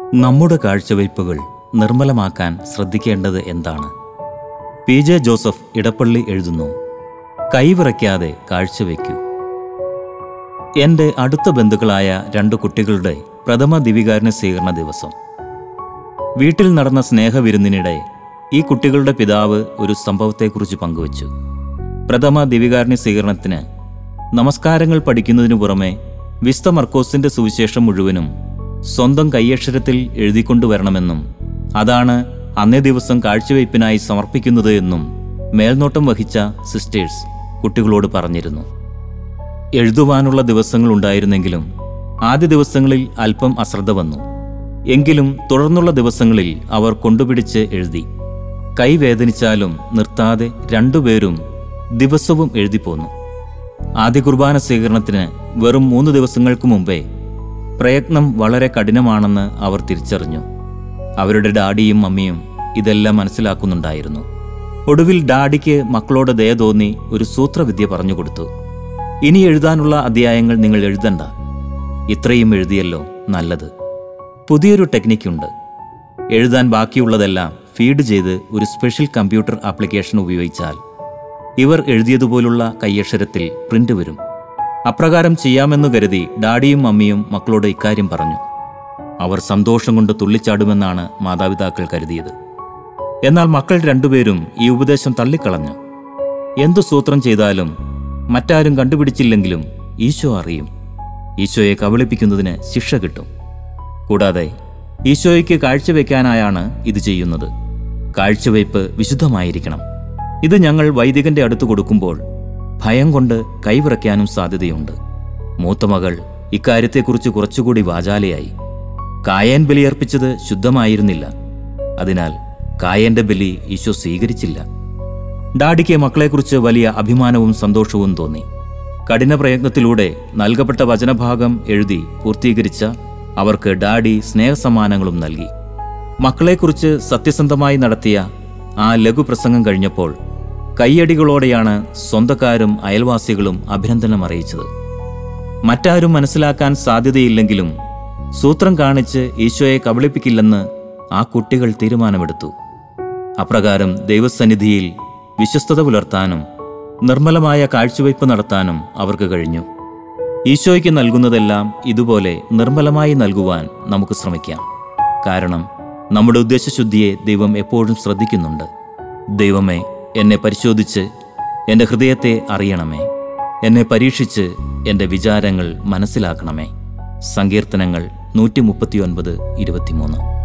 നമ്മുടെ കാഴ്ചവയ്പ്പുകൾ നിർമ്മലമാക്കാൻ ശ്രദ്ധിക്കേണ്ടത് എന്താണ് പി ജെ ജോസഫ് ഇടപ്പള്ളി എഴുതുന്നു കൈവിറയ്ക്കാതെ കാഴ്ചവെക്കൂ എൻ്റെ അടുത്ത ബന്ധുക്കളായ രണ്ട് കുട്ടികളുടെ പ്രഥമ ദിവികാരന സ്വീകരണ ദിവസം വീട്ടിൽ നടന്ന സ്നേഹവിരുന്നിനിടെ ഈ കുട്ടികളുടെ പിതാവ് ഒരു സംഭവത്തെക്കുറിച്ച് പങ്കുവച്ചു പ്രഥമ ദിവികാരണ്യ സ്വീകരണത്തിന് നമസ്കാരങ്ങൾ പഠിക്കുന്നതിനു പുറമെ വിസ്ത മർക്കോസിന്റെ സുവിശേഷം മുഴുവനും സ്വന്തം കയ്യക്ഷരത്തിൽ എഴുതിക്കൊണ്ടുവരണമെന്നും അതാണ് അന്നേ ദിവസം കാഴ്ചവയ്പ്പിനായി സമർപ്പിക്കുന്നത് എന്നും മേൽനോട്ടം വഹിച്ച സിസ്റ്റേഴ്സ് കുട്ടികളോട് പറഞ്ഞിരുന്നു എഴുതുവാനുള്ള ദിവസങ്ങൾ ഉണ്ടായിരുന്നെങ്കിലും ആദ്യ ദിവസങ്ങളിൽ അല്പം അശ്രദ്ധ വന്നു എങ്കിലും തുടർന്നുള്ള ദിവസങ്ങളിൽ അവർ കൊണ്ടുപിടിച്ച് എഴുതി കൈ വേദനിച്ചാലും നിർത്താതെ രണ്ടുപേരും ദിവസവും എഴുതിപ്പോന്നു ആദ്യ കുർബാന സ്വീകരണത്തിന് വെറും മൂന്ന് ദിവസങ്ങൾക്ക് മുമ്പേ പ്രയത്നം വളരെ കഠിനമാണെന്ന് അവർ തിരിച്ചറിഞ്ഞു അവരുടെ ഡാഡിയും മമ്മിയും ഇതെല്ലാം മനസ്സിലാക്കുന്നുണ്ടായിരുന്നു ഒടുവിൽ ഡാഡിക്ക് മക്കളോട് ദയ തോന്നി ഒരു സൂത്രവിദ്യ പറഞ്ഞുകൊടുത്തു ഇനി എഴുതാനുള്ള അധ്യായങ്ങൾ നിങ്ങൾ എഴുതണ്ട ഇത്രയും എഴുതിയല്ലോ നല്ലത് പുതിയൊരു ടെക്നിക്കുണ്ട് എഴുതാൻ ബാക്കിയുള്ളതെല്ലാം ഫീഡ് ചെയ്ത് ഒരു സ്പെഷ്യൽ കമ്പ്യൂട്ടർ ആപ്ലിക്കേഷൻ ഉപയോഗിച്ചാൽ ഇവർ എഴുതിയതുപോലുള്ള കയ്യക്ഷരത്തിൽ പ്രിന്റ് വരും അപ്രകാരം ചെയ്യാമെന്ന് കരുതി ഡാഡിയും മമ്മിയും മക്കളോട് ഇക്കാര്യം പറഞ്ഞു അവർ സന്തോഷം കൊണ്ട് തുള്ളിച്ചാടുമെന്നാണ് മാതാപിതാക്കൾ കരുതിയത് എന്നാൽ മക്കൾ രണ്ടുപേരും ഈ ഉപദേശം തള്ളിക്കളഞ്ഞു എന്തു സൂത്രം ചെയ്താലും മറ്റാരും കണ്ടുപിടിച്ചില്ലെങ്കിലും ഈശോ അറിയും ഈശോയെ കബളിപ്പിക്കുന്നതിന് ശിക്ഷ കിട്ടും കൂടാതെ ഈശോയ്ക്ക് കാഴ്ചവെക്കാനായാണ് ഇത് ചെയ്യുന്നത് കാഴ്ചവയ്പ് വിശുദ്ധമായിരിക്കണം ഇത് ഞങ്ങൾ വൈദികന്റെ അടുത്ത് കൊടുക്കുമ്പോൾ ഭയം കൊണ്ട് കൈവിറയ്ക്കാനും സാധ്യതയുണ്ട് മൂത്തമകൾ ഇക്കാര്യത്തെക്കുറിച്ച് കുറച്ചുകൂടി വാചാലയായി കായൻ ബലിയർപ്പിച്ചത് ശുദ്ധമായിരുന്നില്ല അതിനാൽ കായന്റെ ബലി ഈശോ സ്വീകരിച്ചില്ല ഡാഡിക്ക് മക്കളെക്കുറിച്ച് വലിയ അഭിമാനവും സന്തോഷവും തോന്നി കഠിന പ്രയത്നത്തിലൂടെ നൽകപ്പെട്ട വചനഭാഗം എഴുതി പൂർത്തീകരിച്ച അവർക്ക് ഡാഡി സ്നേഹസമ്മാനങ്ങളും നൽകി മക്കളെക്കുറിച്ച് സത്യസന്ധമായി നടത്തിയ ആ ലഘുപ്രസംഗം കഴിഞ്ഞപ്പോൾ കയ്യടികളോടെയാണ് സ്വന്തക്കാരും അയൽവാസികളും അഭിനന്ദനം അറിയിച്ചത് മറ്റാരും മനസ്സിലാക്കാൻ സാധ്യതയില്ലെങ്കിലും സൂത്രം കാണിച്ച് ഈശോയെ കബളിപ്പിക്കില്ലെന്ന് ആ കുട്ടികൾ തീരുമാനമെടുത്തു അപ്രകാരം ദൈവസന്നിധിയിൽ വിശ്വസ്തത പുലർത്താനും നിർമ്മലമായ കാഴ്ചവയ്പ് നടത്താനും അവർക്ക് കഴിഞ്ഞു ഈശോയ്ക്ക് നൽകുന്നതെല്ലാം ഇതുപോലെ നിർമ്മലമായി നൽകുവാൻ നമുക്ക് ശ്രമിക്കാം കാരണം നമ്മുടെ ഉദ്ദേശശുദ്ധിയെ ദൈവം എപ്പോഴും ശ്രദ്ധിക്കുന്നുണ്ട് ദൈവമേ എന്നെ പരിശോധിച്ച് എൻ്റെ ഹൃദയത്തെ അറിയണമേ എന്നെ പരീക്ഷിച്ച് എൻ്റെ വിചാരങ്ങൾ മനസ്സിലാക്കണമേ സങ്കീർത്തനങ്ങൾ നൂറ്റി മുപ്പത്തിയൊൻപത് ഇരുപത്തിമൂന്ന്